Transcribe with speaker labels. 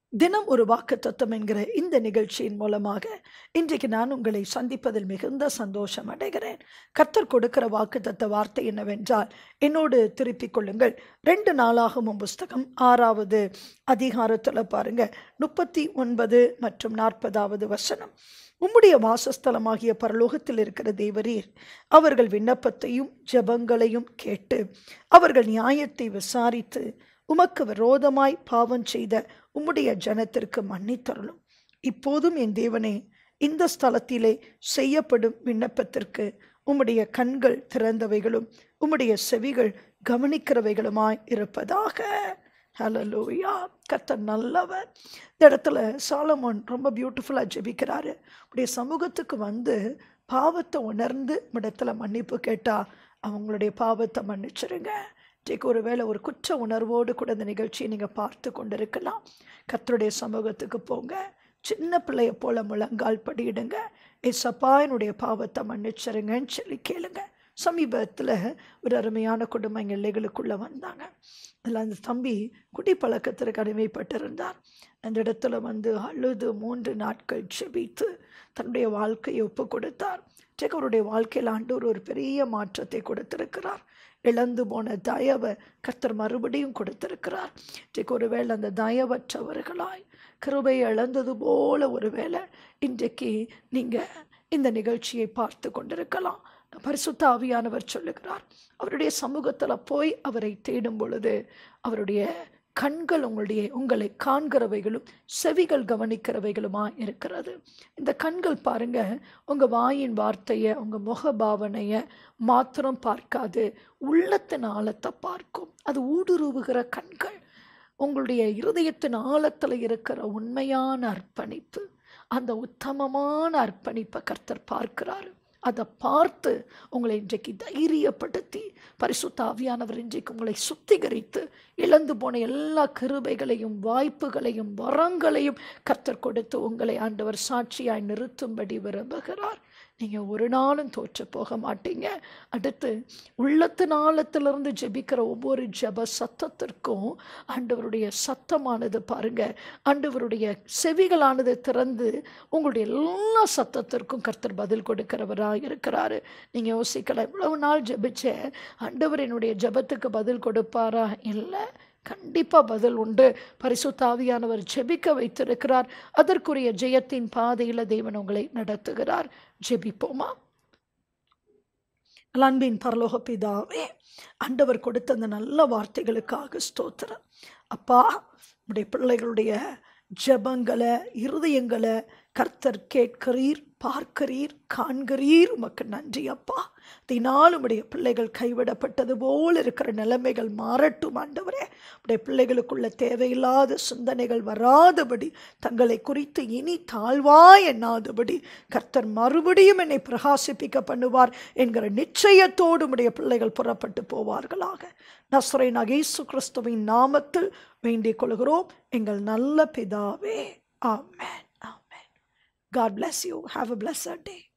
Speaker 1: தினம் ஒரு வாக்கு தத்துவம் என்கிற இந்த நிகழ்ச்சியின் மூலமாக இன்றைக்கு நான் உங்களை சந்திப்பதில் மிகுந்த சந்தோஷம் அடைகிறேன் கர்த்தர் கொடுக்கிற வாக்கு தத்த வார்த்தை என்னவென்றால் என்னோடு திருப்பிக் கொள்ளுங்கள் ரெண்டு நாளாகவும் புஸ்தகம் ஆறாவது அதிகாரத்தில் பாருங்க முப்பத்தி ஒன்பது மற்றும் நாற்பதாவது வசனம் உம்முடைய வாசஸ்தலமாகிய பரலோகத்தில் இருக்கிற தேவரீர் அவர்கள் விண்ணப்பத்தையும் ஜெபங்களையும் கேட்டு அவர்கள் நியாயத்தை விசாரித்து உமக்கு விரோதமாய் பாவம் செய்த உம்முடைய ஜனத்திற்கு மன்னித்தருளும் இப்போதும் என் தேவனே இந்த ஸ்தலத்திலே செய்யப்படும் விண்ணப்பத்திற்கு உம்முடைய கண்கள் திறந்தவைகளும் உம்முடைய செவிகள் கவனிக்கிறவைகளுமாய் இருப்பதாக ஹலலூயா கர்த்தர் நல்லவர் இந்த இடத்துல சாலமோன் ரொம்ப பியூட்டிஃபுல்லாக ஜெபிக்கிறாரு உடைய சமூகத்துக்கு வந்து பாவத்தை உணர்ந்து இடத்துல மன்னிப்பு கேட்டால் அவங்களுடைய பாவத்தை மன்னிச்சிருங்க இன்றைக்கு ஒருவேளை ஒரு குற்ற உணர்வோடு கூட இந்த நிகழ்ச்சியை நீங்கள் பார்த்து கொண்டிருக்கலாம் கர்த்தருடைய சமூகத்துக்கு போங்க சின்ன பிள்ளைய போல முழங்கால் படியிடுங்க ஏசப்பா என்னுடைய பாவத்தை மன்னிச்சிருங்கன்னு சொல்லி கேளுங்க சமீபத்தில் ஒரு அருமையான குடும்ப எங்கள் எல்லைகளுக்குள்ளே வந்தாங்க அதில் அந்த தம்பி குடிப்பழக்கத்திற்கு அடிமைப்பட்டிருந்தார் அந்த இடத்துல வந்து அழுது மூன்று நாட்கள் செபித்து தன்னுடைய வாழ்க்கையை ஒப்பு கொடுத்தார் இன்றைக்கு அவருடைய வாழ்க்கையில் ஆண்டவர் ஒரு பெரிய மாற்றத்தை கொடுத்திருக்கிறார் இழந்து போன தயவை கர்த்தர் மறுபடியும் கொடுத்திருக்கிறார் இன்றைக்கு ஒருவேளை அந்த தயவற்றவர்களாய் கிருபை இழந்தது போல ஒருவேளை இன்றைக்கு நீங்கள் இந்த நிகழ்ச்சியை பார்த்து கொண்டிருக்கலாம் பரிசுத்த ஆவியானவர் சொல்லுகிறார் அவருடைய சமூகத்தில் போய் அவரை தேடும் பொழுது அவருடைய கண்கள் உங்களுடைய உங்களை காண்கிறவைகளும் செவிகள் கவனிக்கிறவைகளுமா இருக்கிறது இந்த கண்கள் பாருங்க உங்க வாயின் வார்த்தையை உங்க முக பாவனையை மாத்திரம் பார்க்காது உள்ளத்தின் ஆழத்தை பார்க்கும் அது ஊடுருவுகிற கண்கள் உங்களுடைய இருதயத்தின் ஆழத்தில் இருக்கிற உண்மையான அர்ப்பணிப்பு அந்த உத்தமமான அர்ப்பணிப்பை கர்த்தர் பார்க்கிறாரு அதை பார்த்து உங்களை இன்றைக்கு தைரியப்படுத்தி பரிசுத்த ஆவியானவர் இன்றைக்கு உங்களை சுத்திகரித்து இழந்து போன எல்லா கிருபைகளையும் வாய்ப்புகளையும் வரங்களையும் கர்த்தர் கொடுத்து உங்களை ஆண்டவர் சாட்சியாய் நிறுத்தும்படி விரும்புகிறார் நீங்கள் ஒரு நாளும் தோற்று போக மாட்டீங்க அடுத்து உள்ளத்தின் ஆழத்திலிருந்து ஜெபிக்கிற ஒவ்வொரு ஜப சத்தத்திற்கும் ஆண்டவருடைய சத்தமானது பாருங்க ஆண்டவருடைய செவிகளானது திறந்து உங்களுடைய எல்லா சத்தத்திற்கும் கர்த்தர் பதில் கொடுக்கிறவராக இருக்கிறாரு நீங்கள் யோசிக்கலாம் இவ்வளவு நாள் ஜெபிச்சேன் ஆண்டவர் என்னுடைய ஜபத்துக்கு பதில் கொடுப்பாரா இல்லை கண்டிப்பாக பதில் உண்டு பரிசுத்தாவியானவர் ஜெபிக்க வைத்திருக்கிறார் அதற்குரிய ஜெயத்தின் பாதையில் தேவன் உங்களை நடத்துகிறார் ஜெபிப்போமா அன்பின் பரலோக பிதாவே ஆண்டவர் கொடுத்த அந்த நல்ல வார்த்தைகளுக்காக ஸ்தோத்திரம் அப்பா உடைய பிள்ளைகளுடைய ஜபங்களை இருதயங்களை கர்த்தர் கேட்கிறீர் பார்க்கிறீர் காண்கிறீர் உமக்கு நன்றி அப்பா தினால் உடைய பிள்ளைகள் கைவிடப்பட்டது போல் இருக்கிற நிலைமைகள் மாறட்டும் ஆண்டவரே உடைய பிள்ளைகளுக்குள்ள தேவையில்லாத சிந்தனைகள் வராதபடி தங்களை குறித்து இனி தாழ்வாய் எண்ணாதபடி கர்த்தர் மறுபடியும் என்னை பிரகாசிப்பிக்க பண்ணுவார் என்கிற நிச்சயத்தோடு உடைய பிள்ளைகள் புறப்பட்டு போவார்களாக நஸ்ரை நகேசு கிறிஸ்துவின் நாமத்தில் வேண்டிக் கொள்கிறோம் எங்கள் நல்ல பிதாவே ஆமேன் ஆமேன் God bless you. Have a blessed day.